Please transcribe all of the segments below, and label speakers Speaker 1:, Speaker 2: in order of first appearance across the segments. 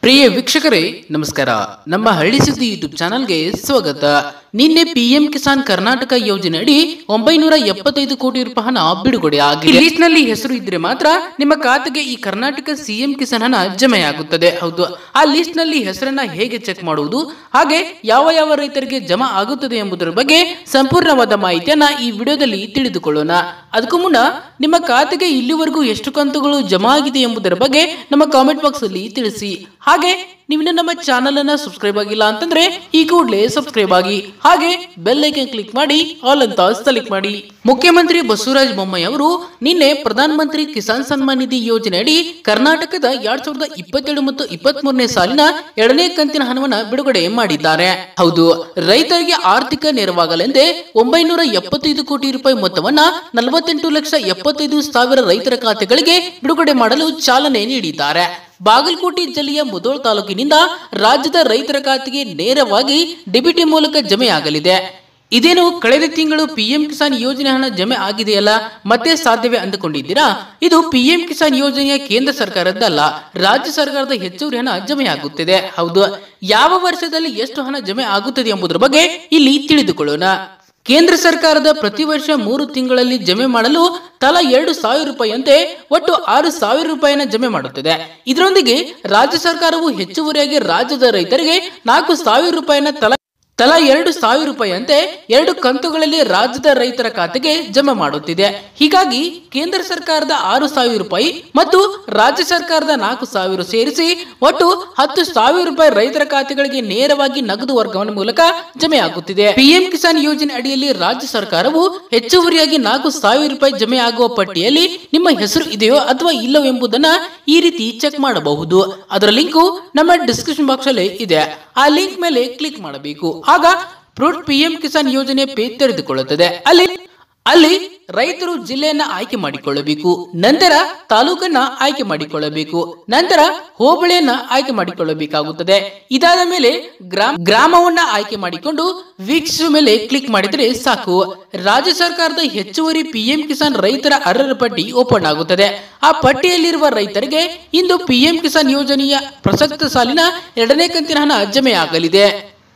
Speaker 1: ಪ್ರಿಯ ವೀಕ್ಷಕರೇ ನಮಸ್ಕಾರ ನಮ್ಮ ಹಳ್ಳಿ ಸುದ್ದಿ ಯೂಟ್ಯೂಬ್ ಚಾನಲ್ಗೆ ಸ್ವಾಗತ ನಿನ್ನೆ ಪಿಎಂ ಕಿಸಾನ್ ಕರ್ನಾಟಕ ಯೋಜನೆ ಅಡಿ ಒಂಬೈನೂರ ಎಪ್ಪತ್ತೈದು ಕೋಟಿ ರೂಪಾಯಿ ಹಣ ಬಿಡುಗಡೆ ಆಗಿದೆ ಲಿಸ್ಟ್ ನಲ್ಲಿ ಹೆಸರು ಇದ್ರೆ ಮಾತ್ರ ನಿಮ್ಮ ಖಾತೆಗೆ ಈ ಕರ್ನಾಟಕ ಸಿಎಂ ಕಿಸಾನ್ ಹಣ ಜಮೆಯಾಗುತ್ತದೆ ಹೌದು ಆ ಲಿಸ್ಟ್ ನಲ್ಲಿ ಹೆಸರನ್ನ ಹೇಗೆ ಚೆಕ್ ಮಾಡುವುದು ಹಾಗೆ ಯಾವ ಯಾವ ರೈತರಿಗೆ ಜಮಾ ಆಗುತ್ತದೆ ಎಂಬುದರ ಬಗ್ಗೆ ಸಂಪೂರ್ಣವಾದ ಮಾಹಿತಿಯನ್ನ ಈ ವಿಡಿಯೋದಲ್ಲಿ ತಿಳಿದುಕೊಳ್ಳೋಣ ಅದಕ್ಕೂ ಮುನ್ನ ನಿಮ್ಮ ಖಾತೆಗೆ ಇಲ್ಲಿವರೆಗೂ ಎಷ್ಟು ಕಂತುಗಳು ಜಮಾ ಆಗಿದೆ ಎಂಬುದರ ಬಗ್ಗೆ ನಮ್ಮ ಕಾಮೆಂಟ್ ಬಾಕ್ಸ್ ಅಲ್ಲಿ ತಿಳಿಸಿ ಹಾಗೆ ನೀವು ನಮ್ಮ ಚಾನಲ್ ಅನ್ನ ಸಬ್ಸ್ಕ್ರೈಬ್ ಆಗಿಲ್ಲ ಅಂತಂದ್ರೆ ಈ ಕೂಡಲೇ ಸಬ್ಸ್ಕ್ರೈಬ್ ಆಗಿ ಹಾಗೆ ಬೆಲ್ ಐಕನ್ ಕ್ಲಿಕ್ ಮಾಡಿ ಆಲ್ ಅಂತ ಸೆಲೆಕ್ಟ್ ಮಾಡಿ ಮುಖ್ಯಮಂತ್ರಿ ಬಸವರಾಜ ಬೊಮ್ಮಾಯಿ ಅವರು ನಿನ್ನೆ ಪ್ರಧಾನ ಮಂತ್ರಿ ಕಿಸಾನ್ ಸನ್ಮಾನ್ ನಿಧಿ ಯೋಜನೆ ಅಡಿ ಕರ್ನಾಟಕದ ಎರಡ್ ಸಾವಿರದ ಇಪ್ಪತ್ತೆರಡು ಮತ್ತು ಇಪ್ಪತ್ತ್ ಮೂರನೇ ಸಾಲಿನ ಎರಡನೇ ಕಂತಿನ ಹಣವನ್ನ ಬಿಡುಗಡೆ ಮಾಡಿದ್ದಾರೆ ಹೌದು ರೈತರಿಗೆ ಆರ್ಥಿಕ ನೆರವಾಗಲೆಂದೇ ಒಂಬೈನೂರ ಎಪ್ಪತ್ತೈದು ಕೋಟಿ ರೂಪಾಯಿ ಮೊತ್ತವನ್ನ ನಲವತ್ತೆಂಟು ಲಕ್ಷ ಎಪ್ಪತ್ತೈದು ಸಾವಿರ ರೈತರ ಖಾತೆಗಳಿಗೆ ಬಿಡುಗಡೆ ಮಾಡಲು ಚಾಲನೆ ನೀಡಿದ್ದಾರೆ ಬಾಗಲಕೋಟೆ ಜಿಲ್ಲೆಯ ಮುದೋಳ್ ತಾಲೂಕಿನಿಂದ ರಾಜ್ಯದ ರೈತರ ಖಾತೆಗೆ ನೇರವಾಗಿ ಡಿಬಿಟಿ ಮೂಲಕ ಜಮೆಯಾಗಲಿದೆ ಇದೇನು ಕಳೆದ ತಿಂಗಳು ಪಿಎಂ ಕಿಸಾನ್ ಯೋಜನೆ ಹಣ ಜಮೆ ಆಗಿದೆಯಲ್ಲ ಮತ್ತೆ ಸಾಧ್ಯವೇ ಅಂದುಕೊಂಡಿದ್ದೀರಾ ಇದು ಪಿಎಂ ಕಿಸಾನ್ ಯೋಜನೆಯ ಕೇಂದ್ರ ಸರ್ಕಾರದ್ದಲ್ಲ ರಾಜ್ಯ ಸರ್ಕಾರದ ಹೆಚ್ಚುವರಿ ಹಣ ಜಮೆಯಾಗುತ್ತಿದೆ ಹೌದು ಯಾವ ವರ್ಷದಲ್ಲಿ ಎಷ್ಟು ಹಣ ಜಮೆ ಆಗುತ್ತದೆ ಎಂಬುದರ ಬಗ್ಗೆ ಇಲ್ಲಿ ತಿಳಿದುಕೊಳ್ಳೋಣ ಕೇಂದ್ರ ಸರ್ಕಾರದ ಪ್ರತಿ ವರ್ಷ ಮೂರು ತಿಂಗಳಲ್ಲಿ ಜಮೆ ಮಾಡಲು ತಲಾ ಎರಡು ಸಾವಿರ ರೂಪಾಯಿಯಂತೆ ಒಟ್ಟು ಆರು ಸಾವಿರ ರೂಪಾಯಿನ ಜಮೆ ಮಾಡುತ್ತದೆ ಇದರೊಂದಿಗೆ ರಾಜ್ಯ ಸರ್ಕಾರವು ಹೆಚ್ಚುವರಿಯಾಗಿ ರಾಜ್ಯದ ರೈತರಿಗೆ ನಾಲ್ಕು ಸಾವಿರ ರೂಪಾಯಿನ ತಲಾ ತಲಾ ಎರಡು ಸಾವಿರ ರೂಪಾಯಿಯಂತೆ ಎರಡು ಕಂತುಗಳಲ್ಲಿ ರಾಜ್ಯದ ರೈತರ ಖಾತೆಗೆ ಜಮೆ ಮಾಡುತ್ತಿದೆ ಹೀಗಾಗಿ ಕೇಂದ್ರ ಸರ್ಕಾರದ ಆರು ಸಾವಿರ ರೂಪಾಯಿ ಮತ್ತು ರಾಜ್ಯ ಸರ್ಕಾರದ ನಾಲ್ಕು ಸಾವಿರ ಸೇರಿಸಿ ಒಟ್ಟು ಹತ್ತು ಸಾವಿರ ರೂಪಾಯಿ ರೈತರ ಖಾತೆಗಳಿಗೆ ನೇರವಾಗಿ ನಗದು ವರ್ಗಾವಣೆ ಮೂಲಕ ಜಮೆಯಾಗುತ್ತಿದೆ ಪಿಎಂ ಕಿಸಾನ್ ಯೋಜನೆ ಅಡಿಯಲ್ಲಿ ರಾಜ್ಯ ಸರ್ಕಾರವು ಹೆಚ್ಚುವರಿಯಾಗಿ ನಾಲ್ಕು ಸಾವಿರ ರೂಪಾಯಿ ಜಮೆ ಆಗುವ ಪಟ್ಟಿಯಲ್ಲಿ ನಿಮ್ಮ ಹೆಸರು ಇದೆಯೋ ಅಥವಾ ಇಲ್ಲವೋ ಎಂಬುದನ್ನ ಈ ರೀತಿ ಚೆಕ್ ಮಾಡಬಹುದು ಅದರ ಲಿಂಕು ನಮ್ಮ ಡಿಸ್ಕ್ರಿಪ್ಷನ್ ಬಾಕ್ಸ್ ಅಲ್ಲಿ ಇದೆ ಆ ಲಿಂಕ್ ಮೇಲೆ ಕ್ಲಿಕ್ ಮಾಡಬೇಕು ಆಗ ಪ್ರೂಟ್ ಪಿಎಂ ಕಿಸಾನ್ ಯೋಜನೆ ಪೇಜ್ ತೆರೆದುಕೊಳ್ಳುತ್ತದೆ ಅಲ್ಲಿ ಅಲ್ಲಿ ರೈತರು ಜಿಲ್ಲೆಯನ್ನ ಆಯ್ಕೆ ಮಾಡಿಕೊಳ್ಳಬೇಕು ನಂತರ ತಾಲೂಕನ್ನ ಆಯ್ಕೆ ಮಾಡಿಕೊಳ್ಳಬೇಕು ನಂತರ ಹೋಬಳಿಯನ್ನ ಆಯ್ಕೆ ಮಾಡಿಕೊಳ್ಳಬೇಕಾಗುತ್ತದೆ ಇದಾದ ಮೇಲೆ ಗ್ರಾಮ ಗ್ರಾಮವನ್ನ ಆಯ್ಕೆ ಮಾಡಿಕೊಂಡು ವೀಕ್ಷಿಸುವ ಮೇಲೆ ಕ್ಲಿಕ್ ಮಾಡಿದರೆ ಸಾಕು ರಾಜ್ಯ ಸರ್ಕಾರದ ಹೆಚ್ಚುವರಿ ಪಿಎಂ ಕಿಸಾನ್ ರೈತರ ಅರ್ಹರ ಪಟ್ಟಿ ಓಪನ್ ಆಗುತ್ತದೆ ಆ ಪಟ್ಟಿಯಲ್ಲಿರುವ ರೈತರಿಗೆ ಇಂದು ಪಿಎಂ ಕಿಸಾನ್ ಯೋಜನೆಯ ಪ್ರಸಕ್ತ ಸಾಲಿನ ಎರಡನೇ ಕಂತಿನ ಹಣ ಜಮೆಯಾಗಲಿದೆ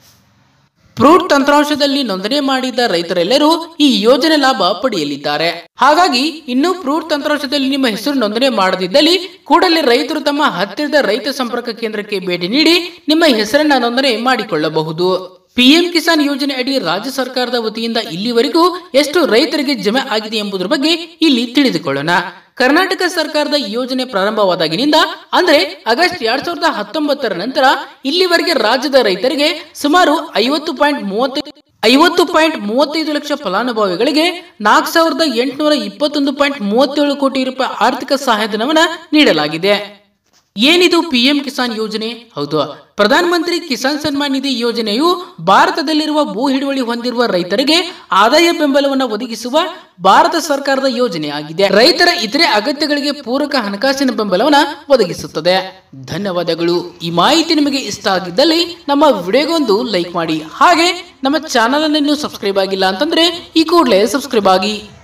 Speaker 1: ಫ್ರೂಟ್ ತಂತ್ರಾಂಶದಲ್ಲಿ ನೋಂದಣಿ ಮಾಡಿದ ರೈತರೆಲ್ಲರೂ ಈ ಯೋಜನೆ ಲಾಭ ಪಡೆಯಲಿದ್ದಾರೆ ಹಾಗಾಗಿ ಇನ್ನು ಫ್ರೂಟ್ ತಂತ್ರಾಂಶದಲ್ಲಿ ನಿಮ್ಮ ಹೆಸರು ನೋಂದಣಿ ಮಾಡದಿದ್ದಲ್ಲಿ ಕೂಡಲೇ ರೈತರು ತಮ್ಮ ಹತ್ತಿರದ ರೈತ ಸಂಪರ್ಕ ಕೇಂದ್ರಕ್ಕೆ ಭೇಟಿ ನೀಡಿ ನಿಮ್ಮ ಹೆಸರನ್ನ ನೋಂದಣಿ ಮಾಡಿಕೊಳ್ಳಬಹುದು ಪಿಎಂ ಕಿಸಾನ್ ಯೋಜನೆ ಅಡಿ ರಾಜ್ಯ ಸರ್ಕಾರದ ವತಿಯಿಂದ ಇಲ್ಲಿವರೆಗೂ ಎಷ್ಟು ರೈತರಿಗೆ ಜಮೆ ಆಗಿದೆ ಎಂಬುದರ ಬಗ್ಗೆ ಇಲ್ಲಿ ತಿಳಿದುಕೊಳ್ಳೋಣ ಕರ್ನಾಟಕ ಸರ್ಕಾರದ ಈ ಯೋಜನೆ ಪ್ರಾರಂಭವಾದಾಗಿನಿಂದ ಅಂದ್ರೆ ಆಗಸ್ಟ್ ಎರಡ್ ಸಾವಿರದ ಹತ್ತೊಂಬತ್ತರ ನಂತರ ಇಲ್ಲಿವರೆಗೆ ರಾಜ್ಯದ ರೈತರಿಗೆ ಸುಮಾರು ಐವತ್ತು ಪಾಯಿಂಟ್ ಮೂವತ್ತೈದು ಐವತ್ತು ಪಾಯಿಂಟ್ ಮೂವತ್ತೈದು ಲಕ್ಷ ಫಲಾನುಭವಿಗಳಿಗೆ ನಾಲ್ಕು ಸಾವಿರದ ಎಂಟುನೂರ ಇಪ್ಪತ್ತೊಂದು ಪಾಯಿಂಟ್ ಮೂವತ್ತೇಳು ಕೋಟಿ ರೂಪಾಯಿ ಆರ್ಥಿಕ ಸಹಾಯಧನವನ್ನ ನೀಡಲಾಗಿದೆ ಏನಿದು ಪಿಎಂ ಕಿಸಾನ್ ಯೋಜನೆ ಹೌದು ಪ್ರಧಾನ ಮಂತ್ರಿ ಕಿಸಾನ್ ಸನ್ಮಾನ್ ನಿಧಿ ಯೋಜನೆಯು ಭಾರತದಲ್ಲಿರುವ ಭೂ ಹಿಡುವಳಿ ಹೊಂದಿರುವ ರೈತರಿಗೆ ಆದಾಯ ಬೆಂಬಲವನ್ನು ಒದಗಿಸುವ ಭಾರತ ಸರ್ಕಾರದ ಯೋಜನೆ ಆಗಿದೆ ರೈತರ ಇತರೆ ಅಗತ್ಯಗಳಿಗೆ ಪೂರಕ ಹಣಕಾಸಿನ ಬೆಂಬಲವನ್ನು ಒದಗಿಸುತ್ತದೆ ಧನ್ಯವಾದಗಳು ಈ ಮಾಹಿತಿ ನಿಮಗೆ ಇಷ್ಟ ಆಗಿದ್ದಲ್ಲಿ ನಮ್ಮ ವಿಡಿಯೋಗೊಂದು ಲೈಕ್ ಮಾಡಿ ಹಾಗೆ ನಮ್ಮ ಚಾನಲ್ ಅನ್ನು ಸಬ್ಸ್ಕ್ರೈಬ್ ಆಗಿಲ್ಲ ಅಂತಂದ್ರೆ ಈ ಕೂಡಲೇ ಸಬ್ಸ್ಕ್ರೈಬ್ ಆಗಿ